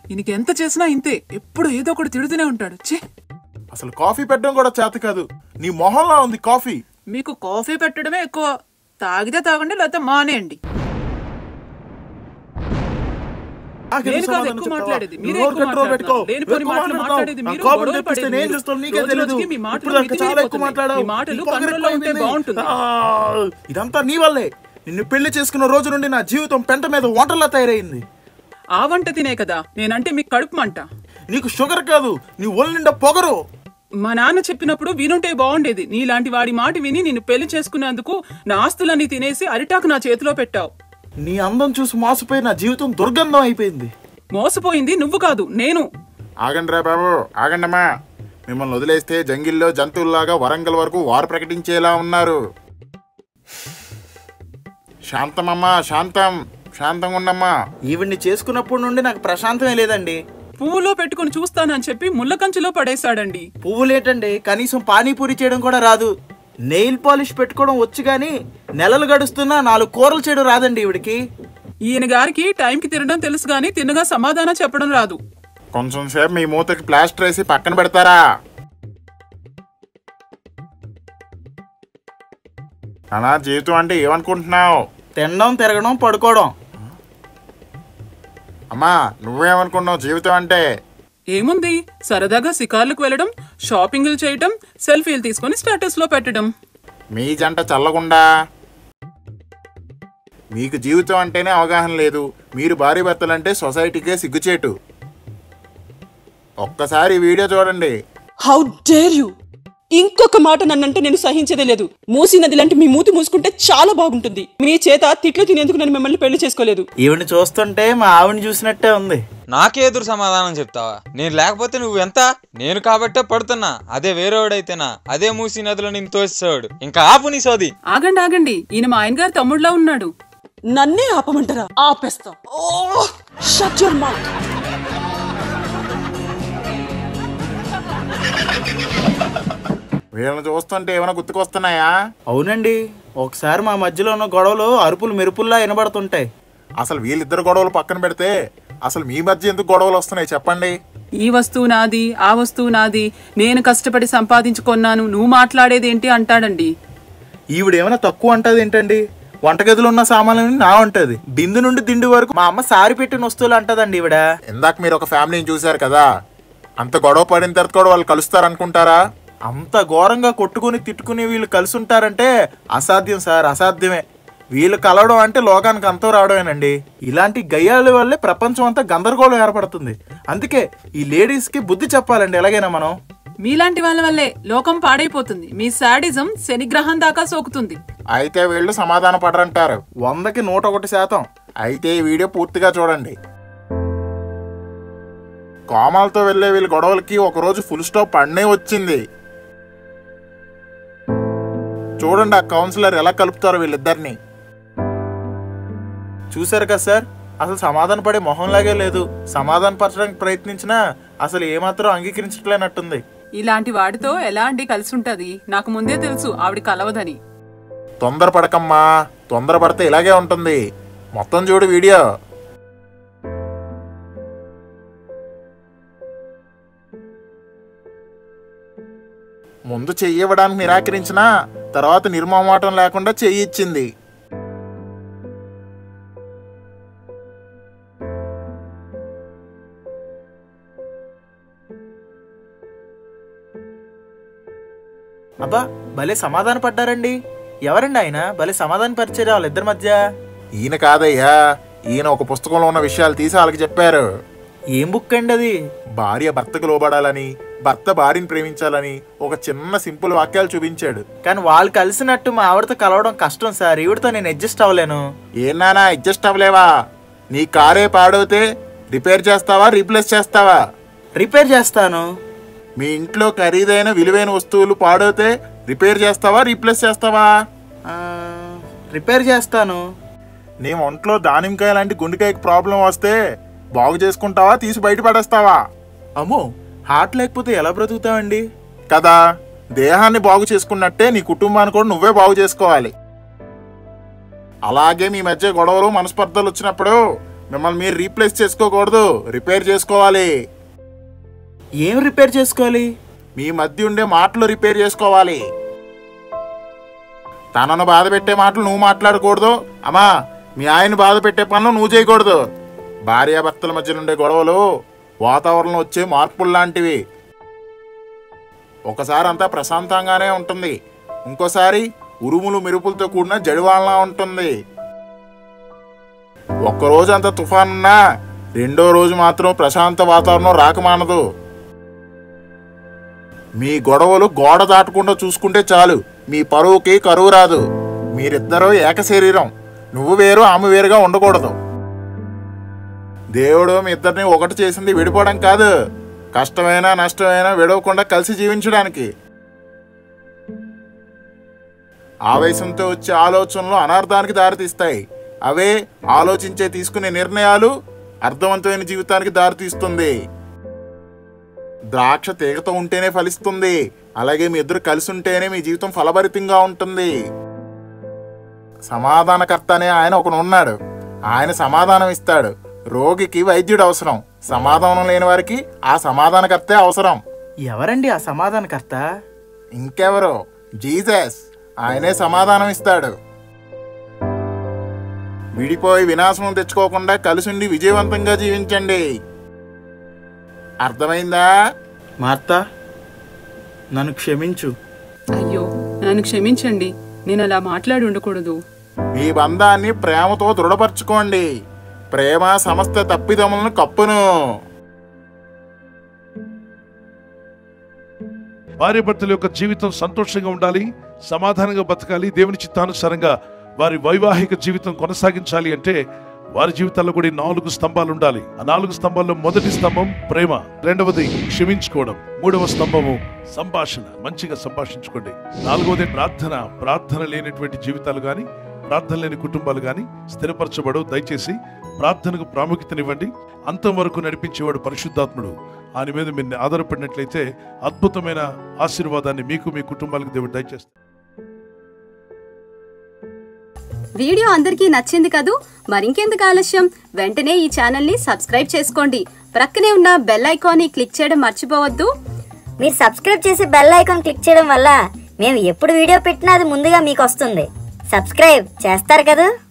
ఈయనకి ఎంత చేసినా ఇంతే ఎప్పుడు ఏదో ఒకటి తిడుతూనే ఉంటాడు ఛీ అసలు కాఫీ పెట్టడం కూడా చేత కాదు నీ మొహంలో ఉంది కాఫీ మీకు కాఫీ పెట్టడమే ఎక్కువ తాగితే తాగండి లేకపోతే మానేయండి నాకు నేను ఎందుకు కాదు సమాధానం ఎక్కువ చెప్తావా? మాట్లాడేది నువ్వు మీరే నోరు ఎక్కువ కంట్రోల్ పెట్టుకో మాట్లాడుతున్నారు. లేనిపోని ఎక్కువ మాటలు మాట్లాడతావు. మాట్లాడేది నా మీరు, కోపం గొడవలు తెప్పిస్తే పడేది నేను మీరు. చేస్తాను నీకే రోజు తెలియదు రోజుకి మీ మాటలు ఇప్పుడు దాకా మితి చాలా ఎక్కువ మీరిపోతున్నాయి. మాట్లాడావు మీ మాటలు ఈ పొగరు కంట్రోల్లో ఉంటే ఎక్కువైపోయింది. బాగుంటుంది. ఆ, ఇదంతా నీ వల్లే నిన్ను పెళ్లి చేసుకున్న రోజు నుండి నా జీవితం పెంట మీద వంటలా తయారైంది ఆ వంట తినే కదా నేనంటే మీకు కడుపు మంట నీకు షుగర్ కాదు నీ ఒళ్ళు నిండా పొగరు మా నాన్న చెప్పినప్పుడు వినుంటే బాగుండేది నీలాంటి వాడి మాట విని నిన్ను పెళ్లి చేసుకున్నందుకు నా ఆస్తులన్నీ తినేసి అరిటాకు నా చేతిలో పెట్టావు నీ అందం చూసి మోసపోయి నా జీవితం దుర్గంధం అయిపోయింది మోసపోయింది నువ్వు కాదు నేను ఆగండి రా బాబు ఆగండమ్మా మిమ్మల్ని వదిలేస్తే జంగిల్లో జంతువుల్లాగా వరంగల్ వరకు వారు ప్రకటించేలా ఉన్నారు శాంతమమ్మా శాంతం శాంతంగా ఉండమ్మా ఈవిడ్ని చేసుకున్నప్పటి నుండి నాకు ప్రశాంతమే లేదండి పువ్వులో పెట్టుకుని చూస్తానని చెప్పి ముళ్ళ కంచులో పడేశాడండి పువ్వులేటండి కనీసం పానీపూరి చేయడం కూడా రాదు నెయిల్ పాలిష్ పెట్టుకోవడం వచ్చు కానీ నెలలు గడుస్తున్నా నాలుగు కూరలు చేయడం రాదండి ఈవిడికి ఈయన గారికి టైంకి తినడం తెలుసు గాని తిన్నగా సమాధానం చెప్పడం రాదు కొంచెం సేపు మీ మూతకి ప్లాస్టర్ వేసి పక్కన పెడతారా అనా జీవితం అంటే ఏమనుకుంటున్నావు తినడం తిరగడం పడుకోవడం అమ్మా నువ్వేమనుకున్నావు జీవితం అంటే ఏముంది సరదాగా షికార్లకు వెళ్ళడం షాపింగ్లు చేయడం సెల్ఫీలు తీసుకొని స్టేటస్ లో పెట్టడం మీ జంట చల్లకుండా మీకు జీవితం అంటేనే అవగాహన లేదు మీరు భార్య భర్తలంటే సొసైటీకే సిగ్గుచేటు ఒక్కసారి ఈ వీడియో చూడండి హౌ డేర్ యూ ఇంకొక మాట నన్నంటే నేను సహించేదే లేదు మూసి నది లాంటి మీ మూతి మూసుకుంటే చాలా బాగుంటుంది మీ చేత తిట్లు తినేందుకు నేను మిమ్మల్ని పెళ్లి చేసుకోలేదు ఈవిని చూస్తుంటే మా ఆవిని చూసినట్టే ఉంది నాకే ఎదురు సమాధానం చెప్తావా నేను లేకపోతే నువ్వు ఎంత నేను కాబట్టే పడుతున్నా అదే వేరేవాడైతేనా అదే మూసి నదిలో నేను తోసేవాడు ఇంకా ఆపు నీ సోది ఆగండి ఆగండి ఈయన మా ఆయన గారు తమ్ముడులా ఉన్నాడు నన్నే ఆపమంటారా ఆపేస్తా ఓ షట్ యువర్ మౌత్ వీళ్ళని చూస్తుంటే ఏమైనా గుర్తుకొస్తున్నాయా అవునండి ఒకసారి మా మధ్యలో ఉన్న గొడవలు అరుపులు మెరుపుల్లా వినబడుతుంటాయి అసలు వీళ్ళిద్దరు గొడవలు పక్కన పెడితే అసలు మీ మధ్య ఎందుకు గొడవలు వస్తున్నాయి చెప్పండి ఈ వస్తువు నాది ఆ వస్తువు నాది నేను కష్టపడి సంపాదించుకున్నాను నువ్వు మాట్లాడేది ఏంటి అంటాడండి ఈవిడ ఏమైనా తక్కువ అంటది ఏంటండి వంటగదిలో ఉన్న సామాన్లు నా ఉంటది బిందు నుండి దిండు వరకు మా అమ్మ సారి పెట్టిన వస్తువులు అంటదండి ఈవిడ ఇందాక మీరు ఒక ఫ్యామిలీని చూశారు కదా అంత గొడవ పడిన తర్వాత కూడా వాళ్ళు కలుస్తారనుకుంటారా అంత ఘోరంగా కొట్టుకుని తిట్టుకుని వీళ్ళు కలిసి ఉంటారంటే అసాధ్యం సార్ అసాధ్యమే వీళ్ళు కలవడం అంటే లోకానికి అంతం రావడమేనండి ఇలాంటి గయ్యాల వల్లే ప్రపంచం అంతా గందరగోళం ఏర్పడుతుంది అందుకే ఈ లేడీస్ కి బుద్ధి చెప్పాలండి ఎలాగైనా మనం మీలాంటి వాళ్ళ వల్లే లోకం పాడైపోతుంది మీ శాడిజం శనిగ్రహం దాకా సోకుతుంది అయితే వీళ్ళు సమాధాన పడరంటారు వందకి నూట ఒకటి శాతం అయితే ఈ వీడియో పూర్తిగా చూడండి కోమాలతో వెళ్ళే వీళ్ళ గొడవలకి ఒకరోజు ఫుల్ స్టాప్ పడనే వచ్చింది చూడండి ఆ కౌన్సిలర్ ఎలా కలుపుతారో వీళ్ళిద్దరిని చూశారు కదా సార్ అసలు సమాధాన పడే మొహంలాగే లేదు సమాధాన పరచడానికి ప్రయత్నించినా అసలు ఏమాత్రం అంగీకరించట్లేనట్టుంది ఇలాంటి వాడితో ఎలా అండి కలిసి ఉంటది నాకు ముందే తెలుసు ఆవిడ కలవదని తొందరపడకమ్మా తొందరపడితే ఇలాగే ఉంటుంది మొత్తం చూడు వీడియో ముందు చెయ్యి ఇవ్వడానికి నిరాకరించినా తర్వాత నిర్మమాటం లేకుండా చెయ్యి ఇచ్చింది అబ్బా భలే సమాధాన పడ్డారండి ఎవరండి ఆయన భలే సమాధాన పరిచారు వాళ్ళిద్దరి మధ్య ఈయన కాదయ్యా ఈయన ఒక పుస్తకంలో ఉన్న విషయాలు తీసి వాళ్ళకి చెప్పారు ఏం బుక్ అండి అది భార్య భర్తకు లోబడాలని భర్త భార్యని ప్రేమించాలని ఒక చిన్న సింపుల్ వాక్యాలు చూపించాడు కానీ వాళ్ళు కలిసినట్టు మా ఆవిడతో కలవడం కష్టం సార్ ఈవిడతో నేను అడ్జస్ట్ అవ్వలేను ఏనానా అడ్జస్ట్ అవ్వలేవా నీ కారే పాడవుతే రిపేర్ చేస్తావా రీప్లేస్ చేస్తావా రిపేర్ చేస్తాను మీ ఇంట్లో ఖరీదైన విలువైన వస్తువులు పాడవుతే రిపేర్ చేస్తావా రీప్లేస్ చేస్తావా ఆ, రిపేర్ చేస్తాను నీ ఒంట్లో దానిమ్మకాయ లాంటి గుండెకాయకి ప్రాబ్లం వస్తే బాగు చేసుకుంటావా తీసి బయట పడేస్తావా అమ్మో హార్ట్ లేకపోతే ఎలా బ్రతుకుతామండి కదా దేహాన్ని బాగు చేసుకున్నట్టే నీ కుటుంబాన్ని కూడా నువ్వే బాగు చేసుకోవాలి అలాగే మీ మధ్య గొడవలు మనస్పర్ధలు వచ్చినప్పుడు మిమ్మల్ని మీరు రీప్లేస్ చేసుకోకూడదు రిపేర్ చేసుకోవాలి ఏం రిపేర్ చేసుకోవాలి మీ మధ్య ఉండే మాటలు రిపేర్ చేసుకోవాలి తనను బాధ పెట్టే మాటలు నువ్వు మాట్లాడకూడదు అమ్మా మీ ఆయన బాధ పెట్టే పనులు నువ్వు చేయకూడదు భార్యాభర్తల మధ్య ఉండే గొడవలు వాతావరణంలో వచ్చే మార్పులు లాంటివి ఒకసారి అంతా ప్రశాంతంగానే ఉంటుంది ఇంకోసారి ఉరుములు మెరుపులతో కూడిన జడివాళ్ళలా ఉంటుంది ఒక్కరోజు అంత తుఫాన్ ఉన్నా రెండో రోజు మాత్రం ప్రశాంత వాతావరణం రాకమానదు మీ గొడవలు గోడ దాటకుండా చూసుకుంటే చాలు మీ పరువుకి కరువు రాదు మీరిద్దరూ ఏక శరీరం నువ్వు వేరు ఆమె వేరుగా ఉండకూడదు దేవుడు మీ ఇద్దరిని ఒకటి చేసింది విడిపోవడం కాదు కష్టమైనా నష్టమైనా విడవకుండా కలిసి జీవించడానికి ఆవేశంతో వచ్చే ఆలోచనలు అనార్థానికి దారితీస్తాయి అవే ఆలోచించే తీసుకునే నిర్ణయాలు అర్థవంతమైన జీవితానికి దారితీస్తుంది ద్రాక్ష తీగతో ఉంటేనే ఫలిస్తుంది అలాగే మీ ఇద్దరు కలిసి ఉంటేనే మీ జీవితం ఫలభరితంగా ఉంటుంది సమాధానకర్త అనే ఆయన ఒకడు ఉన్నాడు ఆయన సమాధానం ఇస్తాడు రోగికి వైద్యుడు అవసరం సమాధానం లేని వారికి ఆ సమాధానకర్తే అవసరం ఎవరండి ఆ సమాధానకర్త ఇంకెవరు జీసస్ ఆయనే సమాధానం ఇస్తాడు విడిపోయి వినాశనం తెచ్చుకోకుండా కలిసిండి విజయవంతంగా జీవించండి అర్థమైందా మార్తా నన్ను క్షమించు అయ్యో నన్ను క్షమించండి నేను అలా మాట్లాడి ఉండకూడదు మీ బంధాన్ని ప్రేమతో దృఢపరచుకోండి ప్రేమ సమస్త తప్పిదములను కప్పును భార్యాభర్తల యొక్క జీవితం సంతోషంగా ఉండాలి సమాధానంగా బతకాలి దేవుని చిత్తానుసారంగా వారి వైవాహిక జీవితం కొనసాగించాలి అంటే వారి జీవితాల్లో కూడా ఈ నాలుగు స్తంభాలు ఉండాలి ఆ నాలుగు స్తంభాల్లో మొదటి స్తంభం ప్రేమ రెండవది క్షమించుకోవడం మూడవ స్తంభము సంభాషణ మంచిగా సంభాషించుకోండి నాలుగవది ప్రార్థన ప్రార్థన లేనటువంటి జీవితాలు కానీ ప్రార్థన లేని కుటుంబాలు కానీ స్థిరపరచబడవు దయచేసి ప్రార్థనకు ప్రాముఖ్యతనివ్వండి అంతం వరకు నడిపించేవాడు పరిశుద్ధాత్ముడు ఆయన మీద మీరు ఆధారపడినట్లయితే అద్భుతమైన ఆశీర్వాదాన్ని మీకు మీ కుటుంబాలకు దేవుడు దయచేస్తారు వీడియో అందరికీ నచ్చింది కదూ మరింకెందుకు ఆలస్యం వెంటనే ఈ ఛానల్ని సబ్స్క్రైబ్ చేసుకోండి ప్రక్కనే ఉన్న బెల్ ఐకాన్ని క్లిక్ చేయడం మర్చిపోవద్దు మీరు సబ్స్క్రైబ్ చేసి బెల్ ఐకాన్ క్లిక్ చేయడం వల్ల మేము ఎప్పుడు వీడియో పెట్టినా అది ముందుగా మీకు వస్తుంది సబ్స్క్రైబ్ చేస్తారు కదా